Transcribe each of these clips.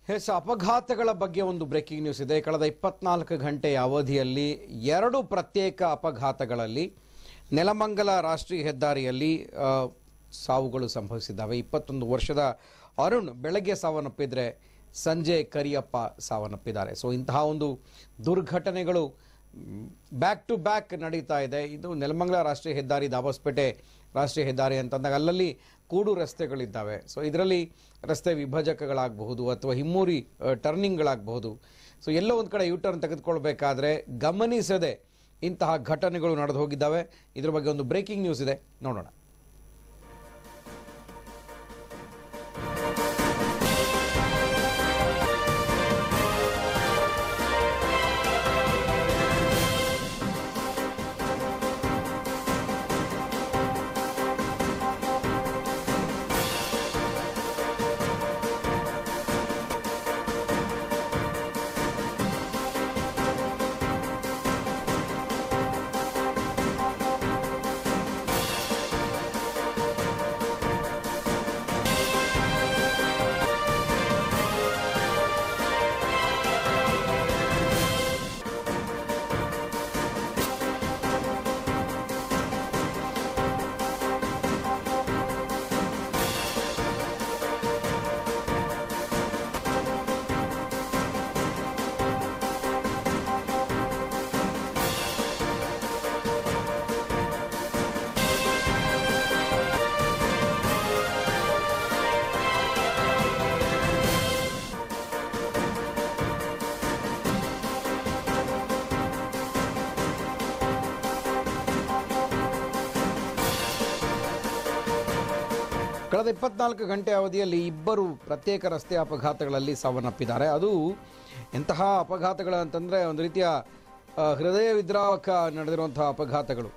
S ಅಪಘಾತಗಳ ಬಗ್ಗೆ ಒಂದು breaking news ಇದೆ ಕಳೆದ ಇಪ್ಪತ್ನಾಲ್ಕು ಗಂಟೆಯ ಅವಧಿಯಲ್ಲಿ ಎರಡು ಪ್ರತ್ಯೇಕ ಅಪಘಾತಗಳಲ್ಲಿ ನೆಲಮಂಗಲ ರಾಷ್ಟ್ರೀಯ ಹೆದ್ದಾರಿಯಲ್ಲಿ ಆ, ಸಾವುಗಳು ಸಂಭವಿಸಿದ್ದಾವೆ ಇಪ್ಪತ್ತೊಂದು ವರ್ಷದ ಅರುಣ್ ಬೆಳಗ್ಗೆ ಸಾವನ್ನಪ್ಪಿದ್ರೆ ಸಂಜೆ ಕರಿಯಪ್ಪ ಸಾವನ್ನಪ್ಪಿದ್ದಾರೆ ಸೊ ಇಂತಹ ಒಂದು ದುರ್ಘಟನೆಗಳು ಬ್ಯಾಕ್ ಟು ಬ್ಯಾಕ್ ನಡೀತಾ ಇದೆ ಇದು ನೆಲಮಂಗಲ ರಾಷ್ಟ್ರೀಯ ಹೆದ್ದಾರಿ ದಾಬಸ್ಪೇಟೆ ರಾಷ್ಟ್ರೀಯ ಹೆದ್ದಾರಿ ಅಂತಂದಾಗ ಅಲ್ಲಲ್ಲಿ ಕೂಡು ರಸ್ತೆಗಳಿದ್ದಾವೆ ಸೊ ಇದರಲ್ಲಿ ರಸ್ತೆ ವಿಭಜಕಗಳಾಗಬಹುದು ಅಥವಾ ಹಿಮ್ಮೂರಿ ಟರ್ನಿಂಗ್ಗಳಾಗಬಹುದು ಸೊ ಎಲ್ಲೋ ಒಂದು ಕಡೆ ಯೂ ಟರ್ನ್ ತೆಗೆದುಕೊಳ್ಬೇಕಾದ್ರೆ ಗಮನಿಸದೆ ಇಂತಹ ಘಟನೆಗಳು ನಡೆದು ಹೋಗಿದ್ದಾವೆ ಇದ್ರ ಬಗ್ಗೆ ಒಂದು ಬ್ರೇಕಿಂಗ್ ನ್ಯೂಸ್ ಇದೆ ನೋಡೋಣ ಕಳೆದ ಇಪ್ಪತ್ನಾಲ್ಕು ಗಂಟೆ ಅವಧಿಯಲ್ಲಿ ಇಬ್ಬರು ಪ್ರತ್ಯೇಕ ರಸ್ತೆ ಅಪಘಾತಗಳಲ್ಲಿ ಸಾವನ್ನಪ್ಪಿದ್ದಾರೆ ಅದು ಎಂತಹ ಅಪಘಾತಗಳು ಅಂತಂದರೆ ಒಂದು ರೀತಿಯ ಆ, ಹೃದಯ ವಿದ್ರಾವಕ ನಡೆದಿರುವಂತಹ ಅಪಘಾತಗಳು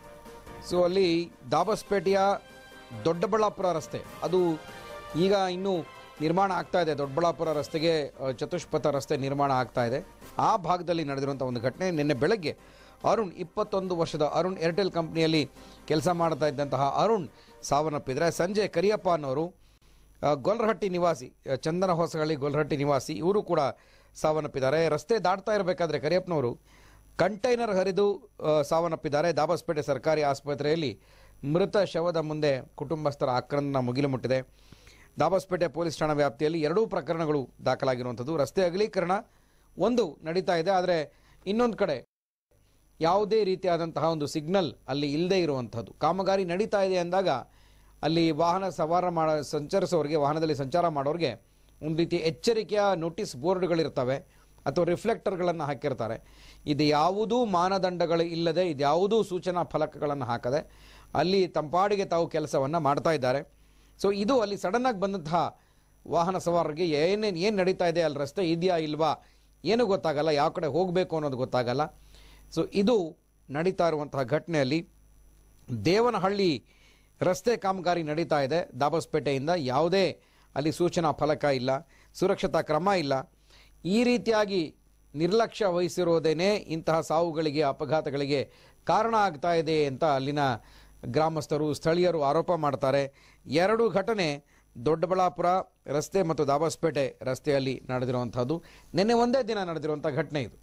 ಸೊ ಅಲ್ಲಿ ದಾಬಸ್ಪೇಟೆಯ ದೊಡ್ಡಬಳ್ಳಾಪುರ ರಸ್ತೆ ಅದು ಈಗ ಇನ್ನೂ ನಿರ್ಮಾಣ ಆಗ್ತಾ ಇದೆ ದೊಡ್ಡಬಳ್ಳಾಪುರ ರಸ್ತೆಗೆ ಆ, ಚತುಷ್ಪಥ ರಸ್ತೆ ನಿರ್ಮಾಣ ಆಗ್ತಾ ಇದೆ ಆ ಭಾಗದಲ್ಲಿ ನಡೆದಿರುವಂಥ ಒಂದು ಘಟನೆ ನಿನ್ನೆ ಬೆಳಗ್ಗೆ ಅರುಣ್ ಇಪ್ಪತ್ತೊಂದು ವರ್ಷದ ಅರುಣ್ ಏರ್ಟೆಲ್ ಕಂಪ್ನಿಯಲ್ಲಿ ಕೆಲಸ ಮಾಡ್ತಾ ಇದ್ದಂತಹ ಅರುಣ್ ಸಾವನ್ನಪ್ಪಿದರೆ ಸಂಜೆ ಕರಿಯಪ್ಪ ಅನ್ನೋರು ಆ, ಗೊಲ್ರಹಟ್ಟಿ ನಿವಾಸಿ ಆ, ಚಂದನ ಹೊಸಗಳಿ ಗೊಲ್ರಹಟ್ಟಿ ನಿವಾಸಿ ಇವರು ಕೂಡ ಸಾವನ್ನಪ್ಪಿದ್ದಾರೆ ರಸ್ತೆ ದಾಟ್ತಾ ಇರಬೇಕಾದ್ರೆ ಕರಿಯಪ್ಪನವರು ಕಂಟೈನರ್ ಹರಿದು ಆ, ಸಾವನ್ನಪ್ಪಿದ್ದಾರೆ ದಾಬಸ್ಪೇಟೆ ಸರ್ಕಾರಿ ಆಸ್ಪತ್ರೆಯಲ್ಲಿ ಮೃತ ಶವದ ಮುಂದೆ ಕುಟುಂಬಸ್ಥರ ಆಕ್ರಂದನ ಮುಗಿಲು ಮುಟ್ಟಿದೆ ದಾಬಸ್ಪೇಟೆ ಪೊಲೀಸ್ ಠಾಣಾ ವ್ಯಾಪ್ತಿಯಲ್ಲಿ ಎರಡೂ ಪ್ರಕರಣಗಳು ದಾಖಲಾಗಿರುವಂಥದ್ದು ರಸ್ತೆ ಅಗಲೀಕರಣ ಒಂದು ನಡೀತಾ ಇದೆ ಆದರೆ ಇನ್ನೊಂದು ಕಡೆ ಯಾವುದೇ ರೀತಿಯಾದಂತಹ ಒಂದು ಸಿಗ್ನಲ್ ಅಲ್ಲಿ ಇಲ್ಲದೆ ಇರುವಂಥದ್ದು ಕಾಮಗಾರಿ ನಡೀತಾ ಇದೆ ಅಂದಾಗ ಅಲ್ಲಿ ವಾಹನ ಸವಾರ ಮಾಡ ಸಂಚರಿಸೋರಿಗೆ ವಾಹನದಲ್ಲಿ ಸಂಚಾರ ಮಾಡೋರಿಗೆ ಒಂದು ರೀತಿ ಎಚ್ಚರಿಕೆಯ ನೋಟಿಸ್ ಬೋರ್ಡ್ಗಳಿರ್ತವೆ ಅಥವಾ ರಿಫ್ಲೆಕ್ಟರ್ಗಳನ್ನು ಹಾಕಿರ್ತಾರೆ ಇದು ಯಾವುದೂ ಮಾನದಂಡಗಳು ಇಲ್ಲದೆ ಇದ್ಯಾವುದೂ ಸೂಚನಾ ಫಲಕಗಳನ್ನು ಹಾಕದೆ ಅಲ್ಲಿ ತಂಪಾಡಿಗೆ ತಾವು ಕೆಲಸವನ್ನು ಮಾಡ್ತಾ ಇದ್ದಾರೆ ಸೊ ಇದು ಅಲ್ಲಿ ಸಡನ್ನಾಗಿ ಬಂದಂತಹ ವಾಹನ ಸವಾರರಿಗೆ ಏನೇನು ಏನು ನಡೀತಾ ಇದೆ ಅಲ್ಲಿ ರಸ್ತೆ ಇದೆಯಾ ಇಲ್ವಾ ಏನು ಗೊತ್ತಾಗಲ್ಲ ಯಾವ ಕಡೆ ಹೋಗಬೇಕು ಅನ್ನೋದು ಗೊತ್ತಾಗಲ್ಲ ಸೊ ಇದು ನಡೀತಾ ಇರುವಂತಹ ಘಟನೆಯಲ್ಲಿ ದೇವನಹಳ್ಳಿ ರಸ್ತೆ ಕಾಮಗಾರಿ ನಡೀತಾ ಇದೆ ದಾಬಸ್ಪೇಟೆಯಿಂದ ಯಾವುದೇ ಅಲ್ಲಿ ಸೂಚನಾ ಫಲಕ ಇಲ್ಲ ಸುರಕ್ಷತಾ ಕ್ರಮ ಇಲ್ಲ ಈ ರೀತಿಯಾಗಿ ನಿರ್ಲಕ್ಷ್ಯ ವಹಿಸಿರೋದೇನೆ ಇಂತಹ ಸಾವುಗಳಿಗೆ ಅಪಘಾತಗಳಿಗೆ ಕಾರಣ ಆಗ್ತಾ ಇದೆ ಅಂತ ಅಲ್ಲಿನ ಗ್ರಾಮಸ್ಥರು ಸ್ಥಳೀಯರು ಆರೋಪ ಮಾಡ್ತಾರೆ ಎರಡು ಘಟನೆ ದೊಡ್ಡಬಳ್ಳಾಪುರ ರಸ್ತೆ ಮತ್ತು ದಾಬಸ್ಪೇಟೆ ರಸ್ತೆಯಲ್ಲಿ ನಡೆದಿರುವಂಥದ್ದು ನಿನ್ನೆ ಒಂದೇ ದಿನ ನಡೆದಿರುವಂಥ ಘಟನೆ ಇದು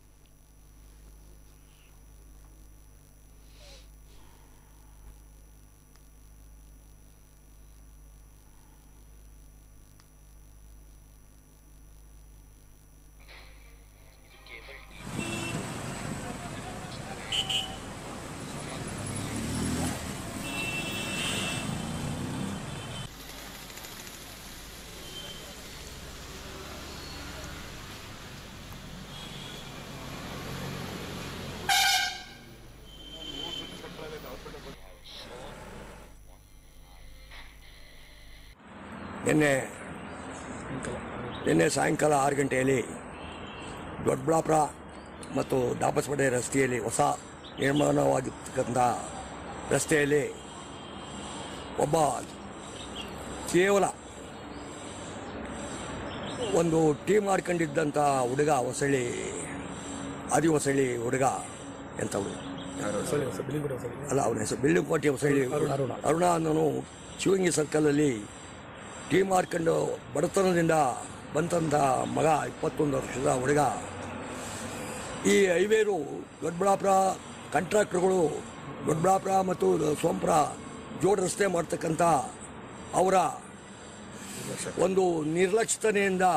ನಿನ್ನೆ ನಿನ್ನೆ ಸಾಯಂಕಾಲ ಆರು ಗಂಟೆಯಲ್ಲಿ ದೊಡ್ಡಬಳ್ಳಾಪುರ ಮತ್ತು ದಾಬಸ್ಪೇಟೆ ರಸ್ತೆಯಲ್ಲಿ ಹೊಸ ನಿರ್ಮಾಣವಾಗಿರ್ತಕ್ಕಂಥ ರಸ್ತೆಯಲ್ಲಿ ಒಬ್ಬ ಕೇವಲ ಒಂದು ಟೀ ಮಾಡ್ಕೊಂಡಿದ್ದಂಥ ಹುಡುಗ ಹೊಸಳ್ಳಿ ಆದಿ ಹೊಸಳ್ಳಿ ಹುಡುಗ ಎಂತ ಹುಡುಗ ಅಲ್ಲ ಅವನ ಹೆಸರು ಬಿಲ್ಡಿಂಗ್ ಕೋಟೆ ಹೊಸಳ್ಳಿ ಅರುಣ ಅನ್ನೋನು ಶಿವಂಗಿ ಸರ್ಕಲಲ್ಲಿ ಟೀ ಮಾಡ್ಕೊಂಡು ಬಡತನದಿಂದ ಬಂತಂಥ ಮಗ ಇಪ್ಪತ್ತೊಂದು ವರ್ಷದ ಹುಡುಗ ಈ ಹೈವೇರು ದೊಡ್ಡಬಳ್ಳಾಪುರ ಕಾಂಟ್ರಾಕ್ಟರ್ಗಳು ದೊಡ್ಡಬಳ್ಳಾಪುರ ಮತ್ತು ಸೋಂಪುರ ಜೋಡ್ ರಸ್ತೆ ಮಾಡ್ತಕ್ಕಂಥ ಅವರ ಒಂದು ನಿರ್ಲಕ್ಷ್ಯತೆಯಿಂದ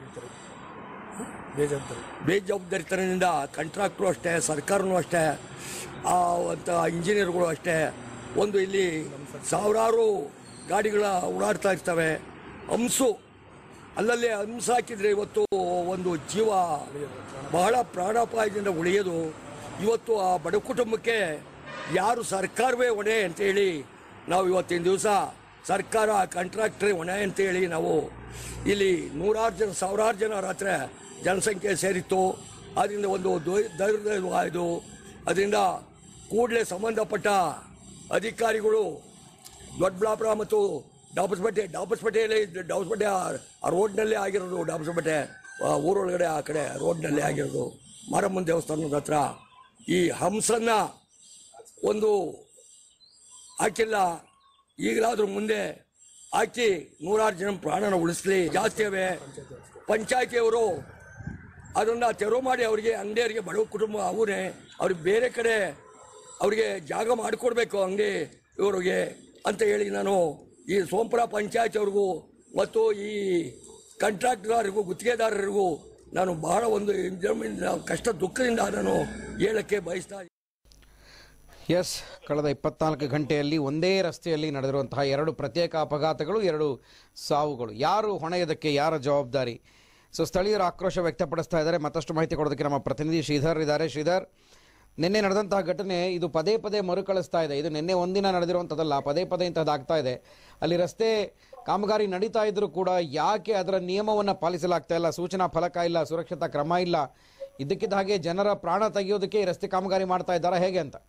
ಬೇಜವಾಬ್ದಾರಿತನದಿಂದ ಕಾಂಟ್ರಾಕ್ಟ್ರು ಅಷ್ಟೇ ಸರ್ಕಾರನೂ ಅಷ್ಟೇ ಆ ಅಂತ ಇಂಜಿನಿಯರ್ಗಳು ಅಷ್ಟೇ ಒಂದು ಇಲ್ಲಿ ಸಾವಿರಾರು ಗಾಡಿಗಳ ಓಡಾಡ್ತಾ ಇರ್ತವೆ ಹಂಸು ಅಲ್ಲಲ್ಲೇ ಹಂಸ ಹಾಕಿದ್ರೆ ಇವತ್ತು ಒಂದು ಜೀವ ಬಹಳ ಪ್ರಾಣಾಪಾಯದಿಂದ ಉಳಿಯೋದು ಇವತ್ತು ಆ ಬಡ ಕುಟುಂಬಕ್ಕೆ ಯಾರು ಸರ್ಕಾರವೇ ಹೊಣೆ ಅಂತೇಳಿ ನಾವು ಇವತ್ತಿನ ದಿವಸ ಸರ್ಕಾರ ಕಾಂಟ್ರಾಕ್ಟ್ರೇ ಹೊಣೆ ಅಂತೇಳಿ ನಾವು ಇಲ್ಲಿ ನೂರಾರು ಜನ ಸಾವಿರಾರು ಜನ ರಾತ್ರಿ ಜನಸಂಖ್ಯೆ ಸೇರಿತ್ತು ಅದರಿಂದ ಒಂದು ಧೈರ್ಯವಾಯಿತು ಅದರಿಂದ ಕೂಡಲೇ ಸಂಬಂಧಪಟ್ಟ ಅಧಿಕಾರಿಗಳು ದೊಡ್ಡಬಳ್ಳಾಪುರ ಮತ್ತು ಡಾಬಸ್ಪೇಟೆ ಡಾಬಸ್ಪೇಟೆಯಲ್ಲಿ ಡಾಬಸ್ಪೇಟೆ ಆ ರೋಡ್ನಲ್ಲೇ ಆಗಿರೋದು ಡಾಬಸ್ಪೇಟೆ ಆ ಊರೊಳಗಡೆ ಆ ಕಡೆ ರೋಡ್ನಲ್ಲೇ ಆಗಿರೋದು ಮಾರಮ್ಮನ ದೇವಸ್ಥಾನದ ಹತ್ರ ಈ ಹಂಸನ್ನ ಒಂದು ಹಾಕಿಲ್ಲ ಈಗಲಾದ್ರೂ ಮುಂದೆ ಹಾಕಿ ನೂರಾರು ಜನ ಪ್ರಾಣನ ಉಳಿಸ್ಲಿ ಜಾಸ್ತಿ ಅವೆ ಪಂಚಾಯತಿಯವರು ಅದನ್ನ ತೆರವು ಮಾಡಿ ಅವರಿಗೆ ಅಂಗಡಿಯವರಿಗೆ ಬಡವ ಕುಟುಂಬ ಅವರೇ ಅವ್ರಿಗೆ ಬೇರೆ ಕಡೆ ಅವರಿಗೆ ಜಾಗ ಮಾಡಿಕೊಡ್ಬೇಕು ಅಂಗಡಿ ಇವರಿಗೆ ಅಂತ ಹೇಳಿ ನಾನು ಈ ಸೋಂಪುರ ಪಂಚಾಯತ್ ಅವ್ರಿಗೂ ಮತ್ತು ಈ ಕಾಂಟ್ರಾಕ್ಟರ್ರಿಗೂ ಗುತ್ತಿಗೆದಾರರಿಗೂ ನಾನು ಬಹಳ ಒಂದು ಜಮೀನಿನ ಕಷ್ಟ ದುಃಖದಿಂದ ನಾನು ಹೇಳಕ್ಕೆ ಬಯಸ್ತಾ ಇದ್ದೀನಿ. ಎಸ್ ಕಳೆದ ಇಪ್ಪತ್ನಾಲ್ಕು ಗಂಟೆಯಲ್ಲಿ ಒಂದೇ ರಸ್ತೆಯಲ್ಲಿ ನಡೆದಿರುವಂತಹ ಎರಡು ಪ್ರತ್ಯೇಕ ಅಪಘಾತಗಳು ಎರಡು ಸಾವುಗಳು ಯಾರು ಹೊಣೆ ಇದಕ್ಕೆ ಯಾರ ಜವಾಬ್ದಾರಿ ಸೊ ಸ್ಥಳೀಯರು ಆಕ್ರೋಶ ವ್ಯಕ್ತಪಡಿಸ್ತಾ ಇದ್ದಾರೆ ಮತ್ತಷ್ಟು ಮಾಹಿತಿ ಕೊಡೋದಕ್ಕೆ ನಮ್ಮ ಪ್ರತಿನಿಧಿ ಶ್ರೀಧರ್ ಇದ್ದಾರೆ ಶ್ರೀಧರ್ ನಿನ್ನೆ ನಡೆದಂತಹ ಘಟನೆ ಇದು ಪದೇ ಪದೇ ಮರುಕಳಿಸ್ತಾ ಇದೆ ಇದು ನಿನ್ನೆ ಒಂದಿನ ನಡೆದಿರುವಂಥದ್ದಲ್ಲ ಪದೇ ಪದೇ ಇಂಥದ್ದಾಗ್ತಾ ಇದೆ ಅಲ್ಲಿ ರಸ್ತೆ ಕಾಮಗಾರಿ ನಡೀತಾ ಇದ್ರೂ ಕೂಡ ಯಾಕೆ ಅದರ ನಿಯಮವನ್ನು ಪಾಲಿಸಲಾಗ್ತಾ ಇಲ್ಲ ಸೂಚನಾ ಫಲಕ ಇಲ್ಲ ಸುರಕ್ಷತಾ ಕ್ರಮ ಇಲ್ಲ ಇದ್ದಕ್ಕಿದ್ದ ಹಾಗೆ ಜನರ ಪ್ರಾಣ ತೆಗೆಯೋದಕ್ಕೆ ಈ ರಸ್ತೆ ಕಾಮಗಾರಿ ಮಾಡ್ತಾ ಇದ್ದಾರಾ ಹೇಗೆ ಅಂತ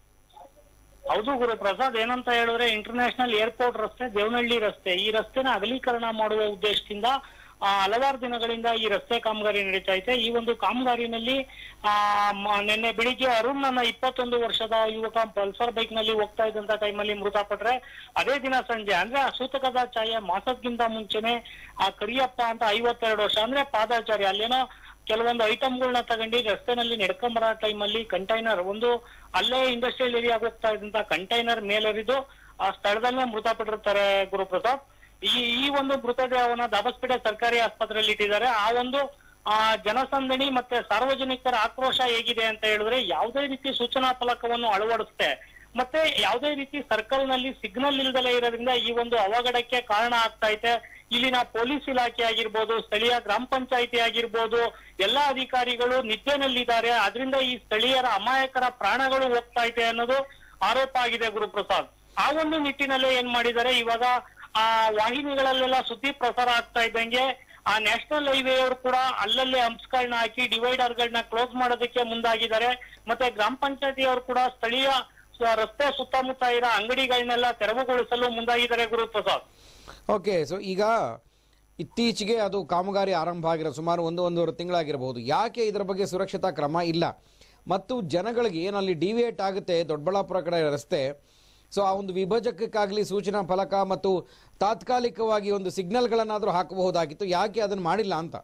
ಹೌದು ಗುರುಪ್ರಸಾದ್ ಏನಂತ ಹೇಳಿದ್ರೆ ಇಂಟರ್ನ್ಯಾಷನಲ್ ಏರ್ಪೋರ್ಟ್ ರಸ್ತೆ ದೇವನಹಳ್ಳಿ ರಸ್ತೆ ಈ ರಸ್ತೆನ ಅಗಲೀಕರಣ ಮಾಡುವ ಉದ್ದೇಶದಿಂದ ಆ, ಹಲವಾರು ದಿನಗಳಿಂದ ಈ ರಸ್ತೆ ಕಾಮಗಾರಿ ನಡೀತಾ ಇದೆ ಈ ಒಂದು ಕಾಮಗಾರಿನಲ್ಲಿ ಆ ಮ- ನಿನ್ನೆ ಬೆಳಿಗ್ಗೆ ಅರುಣ್ ನನ್ನ ಇಪ್ಪತ್ತೊಂದು ವರ್ಷದ ಯುವಕ ಪಲ್ಸರ್ ಬೈಕ್ ನಲ್ಲಿ ಹೋಗ್ತಾ ಇದ್ದಂತ ಟೈಮಲ್ಲಿ ಮೃತಪಟ್ರೆ ಅದೇ ದಿನ ಸಂಜೆ ಅಂದ್ರೆ ಆ ಸೂತಕದ ಛಾಯೆ ಮಾಸಕ್ಕಿಂತ ಮುಂಚೆನೆ ಆ ಕರಿಯಪ್ಪ ಅಂತ ಐವತ್ತೆರಡು ವರ್ಷ ಅಂದ್ರೆ ಪಾದಾಚಾರಿ ಅಲ್ಲೇನೋ ಕೆಲವೊಂದು ಐಟಮ್ಗಳನ್ನ ತಗೊಂಡು ರಸ್ತೆನಲ್ಲಿ ನಡ್ಕೊಂಬರೋ ಟೈಮಲ್ಲಿ ಕಂಟೈನರ್ ಒಂದು ಅಲ್ಲೇ ಇಂಡಸ್ಟ್ರಿಯಲ್ ಏರಿಯಾಗ ಹೋಗ್ತಾ ಇದ್ದಂತ ಕಂಟೈನರ್ ಮೇಲೆರಿದು ಆ ಸ್ಥಳದಲ್ಲೇ ಮೃತಪಟ್ಟಿರ್ತಾರೆ ಗುರುಪ್ರಸಾದ್ ಈ ಈ ಒಂದು ಮೃತದೇಹವನ್ನ ದಾಬಸ್ಪೇಟೆ ಸರ್ಕಾರಿ ಆಸ್ಪತ್ರೆಯಲ್ಲಿ ಇಟ್ಟಿದ್ದಾರೆ ಆ ಒಂದು ಆ ಜನಸಂದಣಿ ಮತ್ತೆ ಸಾರ್ವಜನಿಕರ ಆಕ್ರೋಶ ಹೇಗಿದೆ ಅಂತ ಹೇಳಿದ್ರೆ ಯಾವುದೇ ರೀತಿ ಸೂಚನಾ ಫಲಕವನ್ನು ಅಳವಡಿಸ್ತೆ ಮತ್ತೆ ಯಾವುದೇ ರೀತಿ ಸರ್ಕಲ್ ನಲ್ಲಿ ಸಿಗ್ನಲ್ ಇಲ್ದಲೇ ಇರೋದ್ರಿಂದ ಈ ಒಂದು ಅವಘಡಕ್ಕೆ ಕಾರಣ ಆಗ್ತಾ ಐತೆ ಇಲ್ಲಿನ ಪೊಲೀಸ್ ಇಲಾಖೆ ಆಗಿರ್ಬೋದು ಸ್ಥಳೀಯ ಗ್ರಾಮ ಪಂಚಾಯಿತಿ ಆಗಿರ್ಬೋದು ಎಲ್ಲಾ ಅಧಿಕಾರಿಗಳು ನಿದ್ದೆನಲ್ಲಿದ್ದಾರೆ ಅದರಿಂದ ಈ ಸ್ಥಳೀಯರ ಅಮಾಯಕರ ಪ್ರಾಣಗಳು ಹೋಗ್ತಾ ಇದೆ ಅನ್ನೋದು ಆರೋಪ ಆಗಿದೆ ಗುರುಪ್ರಸಾದ್ ಆ ಒಂದು ನಿಟ್ಟಿನಲ್ಲೇ ಏನ್ ಮಾಡಿದ್ದಾರೆ ಇವಾಗ ಆ ವಾಹಿನಿಗಳಲ್ಲೆಲ್ಲ ಸುದ್ದಿ ಪ್ರಸಾರ ಆಗ್ತಾ ಇದ್ದಂಗೆ ಆ ನ್ಯಾಷನಲ್ ಹೈವೇ ಅವರು ಕೂಡ ಅಲ್ಲಲ್ಲೇ ಹಂಪ್ಸ್ಗಳನ್ನ ಹಾಕಿ ಡಿವೈಡರ್ ಗಳನ್ನ ಕ್ಲೋಸ್ ಮಾಡೋದಕ್ಕೆ ಮುಂದಾಗಿದ್ದಾರೆ ಮತ್ತೆ ಗ್ರಾಮ ಪಂಚಾಯತಿ ಅವರು ಕೂಡ ಸ್ಥಳೀಯ ಸ- ರಸ್ತೆ ಸುತ್ತಮುತ್ತ ಇರೋ ಅಂಗಡಿಗಳನ್ನೆಲ್ಲ ತೆರವುಗೊಳಿಸಲು ಮುಂದಾಗಿದ್ದಾರೆ ಗುರುಪ್ರಸಾದ್ ಓಕೆ ಸೊ ಈಗ ಇತ್ತೀಚೆಗೆ ಅದು ಕಾಮಗಾರಿ ಆರಂಭ ಆಗಿರೋ ಸುಮಾರು ಒಂದು ಒಂದೂವರೆ ತಿಂಗಳಾಗಿರಬಹುದು ಯಾಕೆ ಇದರ ಬಗ್ಗೆ ಸುರಕ್ಷತಾ ಕ್ರಮ ಇಲ್ಲ ಮತ್ತು ಜನಗಳಿಗೆ ಏನಲ್ಲಿ ಡಿವಿಯೇಟ್ ಆಗುತ್ತೆ ದೊಡ್ಡಬಳ್ಳಾಪುರ ಕಡೆ ರಸ್ತೆ ಸೊ ಆ ಒಂದು ವಿಭಜಕಕ್ಕಾಗಲಿ ಸೂಚನಾ ಫಲಕ ಮತ್ತು ತಾತ್ಕಾಲಿಕವಾಗಿ ಒಂದು ಸಿಗ್ನಲ್ಗಳನ್ನಾದರೂ ಹಾಕಬಹುದಾಗಿತ್ತು ಯಾಕೆ ಅದನ್ನು ಮಾಡಿಲ್ಲ ಅಂತ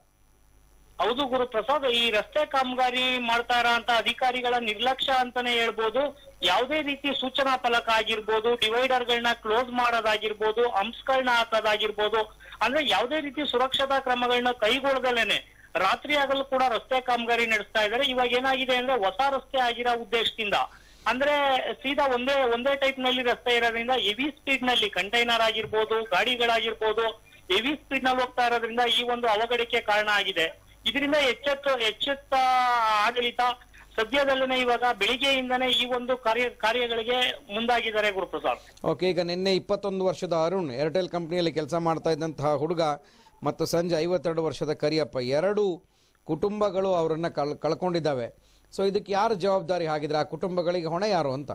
ಹೌದು ಗುರುಪ್ರಸಾದ್ ಈ ರಸ್ತೆ ಕಾಮಗಾರಿ ಮಾಡ್ತಾ ಇರೋಂತ ಅಧಿಕಾರಿಗಳ ನಿರ್ಲಕ್ಷ್ಯ ಅಂತಾನೆ ಹೇಳ್ಬೋದು ಯಾವುದೇ ರೀತಿ ಸೂಚನಾ ಫಲಕ ಆಗಿರ್ಬೋದು ಡಿವೈಡರ್ ಗಳನ್ನ ಕ್ಲೋಸ್ ಮಾಡೋದಾಗಿರ್ಬೋದು ಹಂಪ್ಸ್ಗಳನ್ನ ಹಾಕೋದಾಗಿರ್ಬೋದು ಅಂದ್ರೆ ಯಾವುದೇ ರೀತಿ ಸುರಕ್ಷತಾ ಕ್ರಮಗಳನ್ನ ಕೈಗೊಳ್ಳದಲೇನೆ ರಾತ್ರಿ ಆಗಲು ಕೂಡ ರಸ್ತೆ ಕಾಮಗಾರಿ ನಡೆಸ್ತಾ ಇದ್ದಾರೆ ಇವಾಗ ಏನಾಗಿದೆ ಅಂದ್ರೆ ಹೊಸ ರಸ್ತೆ ಆಗಿರೋ ಉದ್ದೇಶದಿಂದ ಅಂದ್ರೆ ಸೀದಾ ಒಂದೇ ಒಂದೇ ಟೈಪ್ ನಲ್ಲಿ ರಸ್ತೆ ಇರೋದ್ರಿಂದ ಹೆವಿ ಸ್ಪೀಡ್ ನಲ್ಲಿ ಕಂಟೈನರ್ ಆಗಿರ್ಬೋದು ಗಾಡಿಗಳಾಗಿರ್ಬೋದು ಹೆವಿ ಸ್ಪೀಡ್ ನಲ್ಲಿ ಹೋಗ್ತಾ ಇರೋದ್ರಿಂದ ಈ ಒಂದು ಅವಘಡಕ್ಕೆ ಕಾರಣ ಆಗಿದೆ ಇದರಿಂದ ಎಚ್ಚೆತ್ತು ಎಚ್ಚೆತ್ತ ಆಡಳಿತ ಸದ್ಯದಲ್ಲೇ ಇವಾಗ ಬೆಳಿಗ್ಗೆಯಿಂದನೇ ಈ ಒಂದು ಕಾರ್ಯ ಕಾರ್ಯಗಳಿಗೆ ಮುಂದಾಗಿದ್ದಾರೆ ಗುರುಪ್ರಸಾದ್ ಓಕೆ ಈಗ ನಿನ್ನೆ ಇಪ್ಪತ್ತೊಂದು ವರ್ಷದ ಅರುಣ್ ಏರ್ಟೆಲ್ ಕಂಪ್ನಿಯಲ್ಲಿ ಕೆಲಸ ಮಾಡ್ತಾ ಇದ್ದಂತಹ ಹುಡುಗ ಮತ್ತು ಸಂಜೆ ಐವತ್ತೆರಡು ವರ್ಷದ ಕರಿಯಪ್ಪ ಎರಡು ಕುಟುಂಬಗಳು ಅವರನ್ನು ಕಳ್ ಕಳ್ಕೊಂಡಿದ್ದಾವೆ ಸೊ ಇದಕ್ಕೆ ಯಾರು ಜವಾಬ್ದಾರಿ ಹಾಗಿದ್ರೆ ಆ ಕುಟುಂಬಗಳಿಗೆ ಹೊಣೆ ಯಾರು ಅಂತ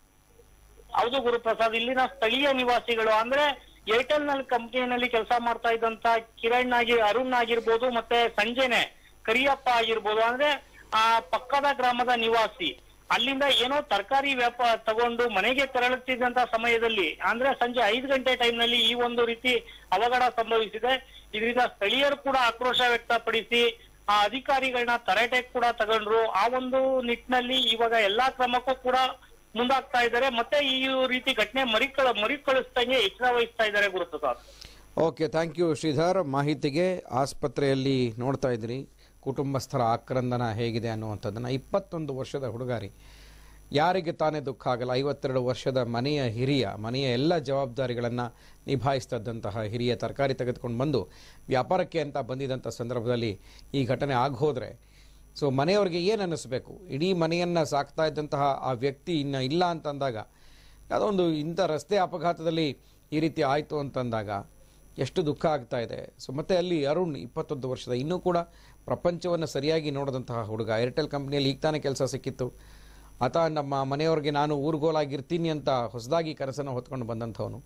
ಹೌದು ಗುರುಪ್ರಸಾದ್ ಇಲ್ಲಿನ ಸ್ಥಳೀಯ ನಿವಾಸಿಗಳು ಅಂದ್ರೆ ಏರ್ಟೆಲ್ ನಲ್ಲಿ ಕಂಪನಿಯಲ್ಲಿ ಕೆಲಸ ಮಾಡ್ತಾ ಇದ್ದಂತ ಕಿರಣ್ ಆಗಿ ಅರುಣ್ ಆಗಿರ್ಬೋದು ಮತ್ತೆ ಸಂಜೆನೆ ಕರಿಯಪ್ಪ ಆಗಿರ್ಬೋದು ಅಂದ್ರೆ ಆ ಪಕ್ಕದ ಗ್ರಾಮದ ನಿವಾಸಿ ಅಲ್ಲಿಂದ ಏನೋ ತರಕಾರಿ ವ್ಯಾಪಾರ ತಗೊಂಡು ಮನೆಗೆ ತೆರಳುತ್ತಿದ್ದಂತ ಸಮಯದಲ್ಲಿ ಅಂದ್ರೆ ಸಂಜೆ ಐದು ಗಂಟೆ ಟೈಮ್ ನಲ್ಲಿ ಈ ಒಂದು ರೀತಿ ಅವಘಡ ಸಂಭವಿಸಿದೆ ಇದರಿಂದ ಸ್ಥಳೀಯರು ಕೂಡ ಆಕ್ರೋಶ ವ್ಯಕ್ತಪಡಿಸಿ ಆ ಅಧಿಕಾರಿಗಳನ್ನ ತರಾಟೆ ಕೂಡ ತಗೊಂಡ್ರು ಆ ಒಂದು ನಿಟ್ಟಿನಲ್ಲಿ ಇವಾಗ ಎಲ್ಲಾ ಕ್ರಮಕ್ಕೂ ಕೂಡ ಮುಂದಾಗ್ತಾ ಇದ್ದಾರೆ ಮತ್ತೆ ಈ ರೀತಿ ಘಟನೆ ಮರಿಕಳ ಮರಿಕಳಿಸ್ದಂಗೆ ಎಚ್ಚರ ವಹಿಸ್ತಾ ಇದ್ದಾರೆ Guruprasad okay thank you Sridhar ಮಾಹಿತಿಗೆ ಆಸ್ಪತ್ರೆಯಲ್ಲಿ ನೋಡ್ತಾ ಇದ್ರಿ ಕುಟುಂಬಸ್ಥರ ಆಕ್ರಂದನ ಹೇಗಿದೆ ಅನ್ನುವಂಥದ್ದನ್ನು ಇಪ್ಪತ್ತೊಂದು ವರ್ಷದ ಹುಡುಗಾರಿ ಯಾರಿಗೆ ತಾನೇ ದುಃಖ ಆಗಲ್ಲ ಐವತ್ತೆರಡು ವರ್ಷದ ಮನೆಯ ಹಿರಿಯ ಮನೆಯ ಎಲ್ಲ ಜವಾಬ್ದಾರಿಗಳನ್ನು ನಿಭಾಯಿಸ್ತಿದ್ದಂತಹ ಹಿರಿಯ ತರಕಾರಿ ತೆಗೆದುಕೊಂಡು ಬಂದು ವ್ಯಾಪಾರಕ್ಕೆ ಅಂತ ಬಂದಿದ್ದಂಥ ಸಂದರ್ಭದಲ್ಲಿ ಈ ಘಟನೆ ಆಗೋದ್ರೆ ಸೊ ಮನೆಯವ್ರಿಗೆ ಏನು ಅನ್ನಿಸ್ಬೇಕು ಇಡೀ ಮನೆಯನ್ನು ಸಾಕ್ತಾ ಇದ್ದಂತಹ ಆ ವ್ಯಕ್ತಿ ಇನ್ನು ಇಲ್ಲ ಅಂತಂದಾಗ ಯಾವುದೋ ಒಂದು ಇಂಥ ರಸ್ತೆ ಅಪಘಾತದಲ್ಲಿ ಈ ರೀತಿ ಆಯಿತು ಅಂತಂದಾಗ ಎಷ್ಟು ದುಃಖ ಆಗ್ತಾ ಇದೆ ಸೊ ಮತ್ತೆ ಅಲ್ಲಿ ಅರುಣ್ ಇಪ್ಪತ್ತೊಂದು ವರ್ಷದ ಇನ್ನೂ ಕೂಡ ಪ್ರಪಂಚವನ್ನು ಸರಿಯಾಗಿ ನೋಡಿದಂತಹ ಹುಡುಗ ಏರ್ಟೆಲ್ ಕಂಪ್ನಿಯಲ್ಲಿ ಈಗ ತಾನೇ ಕೆಲಸ ಸಿಕ್ಕಿತ್ತು ಆತ ನಮ್ಮ ಮನೆಯವ್ರಿಗೆ ನಾನು ಊರುಗೋಲಾಗಿರ್ತೀನಿ ಅಂತ ಹೊಸದಾಗಿ ಕನಸನ್ನು ಹೊತ್ಕೊಂಡು ಬಂದಂಥವನು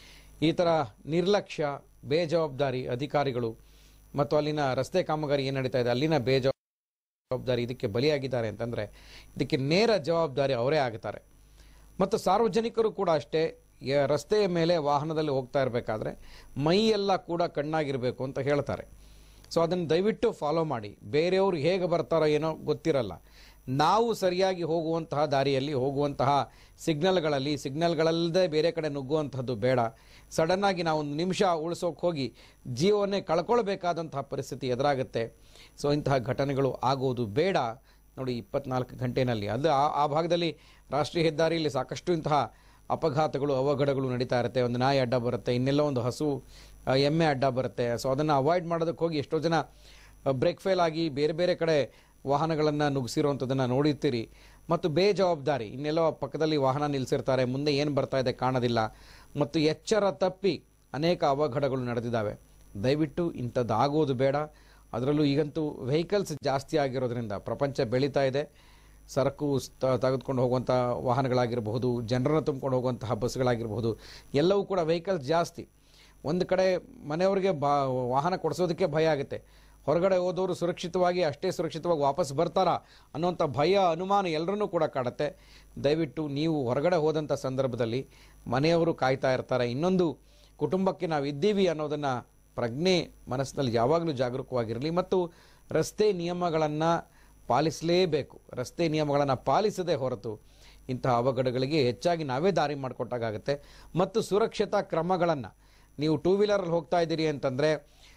ಈ ಥರ ನಿರ್ಲಕ್ಷ್ಯ ಬೇಜವಾಬ್ದಾರಿ ಅಧಿಕಾರಿಗಳು ಮತ್ತು ಅಲ್ಲಿನ ರಸ್ತೆ ಕಾಮಗಾರಿ ಏನು ನಡೀತಾ ಇದೆ ಅಲ್ಲಿನ ಬೇಜವಾಬ್ದಾರಿ ಇದಕ್ಕೆ ಬಲಿಯಾಗಿದ್ದಾರೆ ಅಂತಂದರೆ ಇದಕ್ಕೆ ನೇರ ಜವಾಬ್ದಾರಿ ಅವರೇ ಆಗ್ತಾರೆ ಮತ್ತು ಸಾರ್ವಜನಿಕರು ಕೂಡ ಅಷ್ಟೇ ಯ- ರಸ್ತೆಯ ಮೇಲೆ ವಾಹನದಲ್ಲಿ ಹೋಗ್ತಾ ಇರಬೇಕಾದ್ರೆ ಮೈಯೆಲ್ಲ ಕೂಡ ಕಣ್ಣಾಗಿರಬೇಕು ಅಂತ ಹೇಳ್ತಾರೆ ಸೊ ಅದನ್ನು ದಯವಿಟ್ಟು ಫಾಲೋ ಮಾಡಿ ಬೇರೆಯವರು ಹೇಗೆ ಬರ್ತಾರೋ ಏನೋ ಗೊತ್ತಿರಲ್ಲ ನಾವು ಸರಿಯಾಗಿ ಹೋಗುವಂತಹ ದಾರಿಯಲ್ಲಿ ಹೋಗುವಂತಹ ಸಿಗ್ನಲ್ಗಳಲ್ಲಿ ಸಿಗ್ನಲ್ಗಳಲ್ಲದೆ ಬೇರೆ ಕಡೆ ನುಗ್ಗುವಂತಹದ್ದು ಬೇಡ ಸಡನ್ನಾಗಿ ನಾವು ಒಂದು ನಿಮಿಷ ಉಳಿಸೋಕೆ ಹೋಗಿ ಜೀವವನ್ನೇ ಕಳ್ಕೊಳ್ಬೇಕಾದಂತಹ ಪರಿಸ್ಥಿತಿ ಎದುರಾಗುತ್ತೆ ಸೊ ಇಂತಹ ಘಟನೆಗಳು ಆಗೋದು ಬೇಡ ನೋಡಿ ಇಪ್ಪತ್ನಾಲ್ಕು ಗಂಟೆನಲ್ಲಿ ಅದು ಆ ಆ ಭಾಗದಲ್ಲಿ ರಾಷ್ಟ್ರೀಯ ಹೆದ್ದಾರಿಯಲ್ಲಿ ಸಾಕಷ್ಟು ಇಂತಹ ಅಪಘಾತಗಳು ಅವಘಡಗಳು ನಡೀತಾ ಇರುತ್ತೆ ಒಂದು ನಾಯಿ ಅಡ್ಡ ಬರುತ್ತೆ ಇನ್ನೆಲ್ಲೋ ಒಂದು ಹಸು ಆ, ಎಮ್ಮೆ ಅಡ್ಡ ಬರುತ್ತೆ ಸೊ ಅದನ್ನು ಅವಾಯ್ಡ್ ಮಾಡೋದಕ್ಕೆ ಹೋಗಿ ಎಷ್ಟೋ ಜನ ಬ್ರೇಕ್ ಫೇಲ್ ಆಗಿ ಬೇರೆ ಬೇರೆ ಕಡೆ ವಾಹನಗಳನ್ನು ನುಗ್ಸಿರುವಂಥದ್ದನ್ನು ನೋಡಿರ್ತೀರಿ ಮತ್ತು ಬೇಜವಾಬ್ದಾರಿ ಇನ್ನೆಲ್ಲೋ ಪಕ್ಕದಲ್ಲಿ ವಾಹನ ನಿಲ್ಲಿಸಿರ್ತಾರೆ ಮುಂದೆ ಏನು ಬರ್ತಾ ಇದೆ ಕಾಣೋದಿಲ್ಲ ಮತ್ತು ಎಚ್ಚರ ತಪ್ಪಿ ಅನೇಕ ಅವಘಡಗಳು ನಡೆದಿದ್ದಾವೆ ದಯವಿಟ್ಟು ಇಂಥದ್ದು ಆಗೋದು ಬೇಡ ಅದರಲ್ಲೂ ಈಗಂತೂ ವೆಹಿಕಲ್ಸ್ ಜಾಸ್ತಿ ಆಗಿರೋದ್ರಿಂದ ಪ್ರಪಂಚ ಬೆಳೀತಾ ಇದೆ ಸರಕು ತ- ತೆಗೆದುಕೊಂಡು ಹೋಗುವಂಥ ವಾಹನಗಳಾಗಿರಬಹುದು ಜನರನ್ನು ತುಂಬಿಕೊಂಡು ಹೋಗುವಂತಹ ಬಸ್ಗಳಾಗಿರಬಹುದು ಎಲ್ಲವೂ ಕೂಡ ವೆಹಿಕಲ್ಸ್ ಜಾಸ್ತಿ ಒಂದು ಕಡೆ ಮನೆಯವರಿಗೆ ಬಾ ವಾಹನ ಕೊಡಿಸೋದಕ್ಕೆ ಭಯ ಆಗುತ್ತೆ ಹೊರಗಡೆ ಹೋದವರು ಸುರಕ್ಷಿತವಾಗಿ ಅಷ್ಟೇ ಸುರಕ್ಷಿತವಾಗಿ ವಾಪಸ್ ಬರ್ತಾರಾ ಅನ್ನೋಂಥ ಭಯ ಅನುಮಾನ ಎಲ್ಲರನ್ನೂ ಕೂಡ ಕಾಡುತ್ತೆ ದಯವಿಟ್ಟು ನೀವು ಹೊರಗಡೆ ಹೋದಂಥ ಸಂದರ್ಭದಲ್ಲಿ ಮನೆಯವರು ಕಾಯ್ತಾ ಇರ್ತಾರೆ ಇನ್ನೊಂದು ಕುಟುಂಬಕ್ಕೆ ನಾವು ಇದ್ದೀವಿ ಅನ್ನೋದನ್ನು ಪ್ರಜ್ಞೆ ಮನಸ್ಸಿನಲ್ಲಿ ಯಾವಾಗಲೂ ಜಾಗರೂಕವಾಗಿರಲಿ ಮತ್ತು ರಸ್ತೆ ನಿಯಮಗಳನ್ನು ಪಾಲಿಸಲೇಬೇಕು ರಸ್ತೆ ನಿಯಮಗಳನ್ನು ಪಾಲಿಸದೇ ಹೊರತು ಇಂತಹ ಅವಘಡಗಳಿಗೆ ಹೆಚ್ಚಾಗಿ ನಾವೇ ದಾರಿ ಮಾಡಿಕೊಟ್ಟಾಗುತ್ತೆ ಮತ್ತು ಸುರಕ್ಷತಾ ಕ್ರಮಗಳನ್ನು ನೀವು ಟೂ ವೀಲರಲ್ಲಿ ಹೋಗ್ತಾ ಇದ್ದೀರಿ ಅಂತಂದರೆ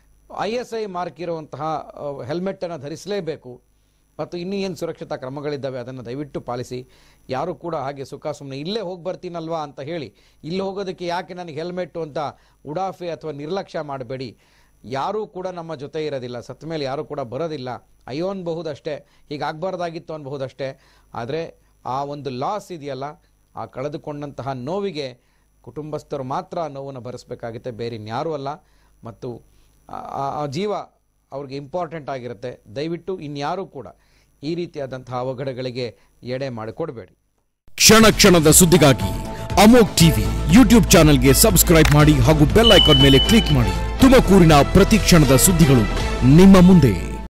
ಐ ಎಸ್ ಐ ಮಾರ್ಕ್ ಇರುವಂತಹ ಹೆಲ್ಮೆಟ್ಟನ್ನು ಧರಿಸಲೇಬೇಕು ಮತ್ತು ಇನ್ನೂ ಏನು ಸುರಕ್ಷತಾ ಕ್ರಮಗಳಿದ್ದಾವೆ ಅದನ್ನು ದಯವಿಟ್ಟು ಪಾಲಿಸಿ ಯಾರು ಕೂಡ ಹಾಗೆ ಸುಖ ಸುಮ್ಮನೆ ಇಲ್ಲೇ ಹೋಗಿ ಬರ್ತೀನಲ್ವಾ ಅಂತ ಹೇಳಿ ಇಲ್ಲಿ ಹೋಗೋದಕ್ಕೆ ಯಾಕೆ ನನಗೆ ಹೆಲ್ಮೆಟ್ಟು ಅಂತ ಉಡಾಫೆ ಅಥವಾ ನಿರ್ಲಕ್ಷ್ಯ ಮಾಡಬೇಡಿ ಯಾರೂ ಕೂಡ ನಮ್ಮ ಜೊತೆ ಇರೋದಿಲ್ಲ ಸತ್ತ ಮೇಲೆ ಯಾರೂ ಕೂಡ ಬರೋದಿಲ್ಲ ಅಯ್ಯೋ ಅನ್ಬಹುದಷ್ಟೇ ಹೀಗಾಗಬಾರ್ದಾಗಿತ್ತು ಅನ್ಬಹುದಷ್ಟೇ ಆದರೆ ಆ ಒಂದು ಲಾಸ್ ಇದೆಯಲ್ಲ ಆ ಕಳೆದುಕೊಂಡಂತಹ ನೋವಿಗೆ ಕುಟುಂಬಸ್ಥರು ಮಾತ್ರ ಆ ನೋವನ್ನು ಭರಿಸಬೇಕಾಗುತ್ತೆ ಬೇರೆ ಇನ್ಯಾರೂ ಅಲ್ಲ ಮತ್ತು ಆ- ಆ- ಆ ಜೀವ ಅವ್ರಿಗೆ ಇಂಪಾರ್ಟೆಂಟ್ ಆಗಿರುತ್ತೆ ದಯವಿಟ್ಟು ಇನ್ಯಾರೂ ಕೂಡ ಈ ರೀತಿಯಾದಂತಹ ಅವಘಡಗಳಿಗೆ ಎಡೆ ಮಾಡಿಕೊಡಬೇಡಿ ಕ್ಷಣ ಕ್ಷಣದ ಸುದ್ದಿಗಾಗಿ ಅಮೋಕ್ ಟಿವಿ ಯೂಟ್ಯೂಬ್ ಚಾನೆಲ್ಗೆ ಸಬ್ಸ್ಕ್ರೈಬ್ ಮಾಡಿ ಹಾಗೂ ಬೆಲ್ ಐಕಾನ್ ಮೇಲೆ ಕ್ಲಿಕ್ ಮಾಡಿ ತುಮಕೂರಿನ ಪ್ರತಿ ಕ್ಷಣದ ಸುದ್ದಿಗಳು ನಿಮ್ಮ ಮುಂದೆ